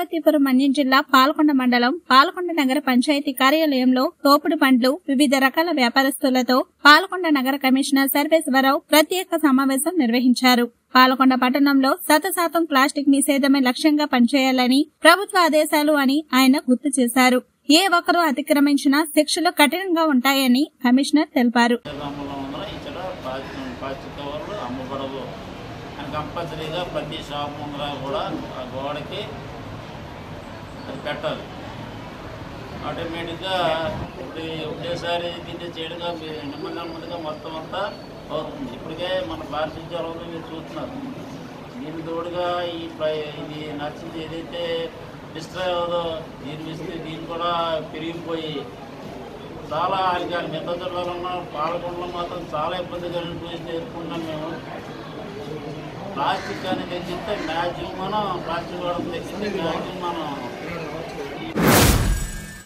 పార్వతీపురం మన్యం జిల్లా పాల్కొండ మండలం పాల్కొండ నగర పంచాయతీ కార్యాలయంలో తోపుడు పండ్లు వివిధ రకాల వ్యాపారస్తులతో పాల్కొండ నగర కమిషనర్ సర్వేశ్వరరావు ప్రత్యేక సమావేశం నిర్వహించారు పాల్కొండ పట్టణంలో శత శాతం ప్లాస్టిక్ నిషేధమే లక్ష్యంగా పనిచేయాలని ప్రభుత్వ ఆదేశాలు అని ఆయన గుర్తు చేశారు ఏ ఒక్కరూ అతిక్రమించినా శిక్షలు కఠినంగా ఉంటాయని కమిషనర్ తెలిపారు అమలు ఉందని ఇక్కడ ప్లాస్టిక్ ప్లాస్టిక్ కవర్లు అమ్మబడవు అని కంపల్సరీగా ప్రతి షాప్ ముందర కూడా ఆ గోడకి అది పెట్టాలి ఆటోమేటిక్గా ఇప్పుడు ఒకేసారి దీన్ని చేయడంగా మీ- నెమ్మది నెమ్మదిగా మొత్తం అంతా అవుతుంది ఇప్పటికే మన భారతీయ మీరు చూస్తున్నారు దీని తోడుగా ఈ ప్ర- ఇది నచ్చింది ఏదైతే డిస్ట్రాయ్ అవ్వదో దీని విస్తే దీన్ని కూడా పెరిగిపోయి చాలా హానికారం మిగతా జిల్లాలో ఉన్న పాలకొండలో మాత్రం చాలా ఇబ్బందికరమైన పరిస్థితి ఎదుర్కొన్నాం మేము ప్లాస్టిక్ అనేది తెచ్చిస్తే మ్యాక్సిమం మనం ప్లాస్టిక్ వాడకం తెచ్చిస్తే మ్యాక్సిమం మనం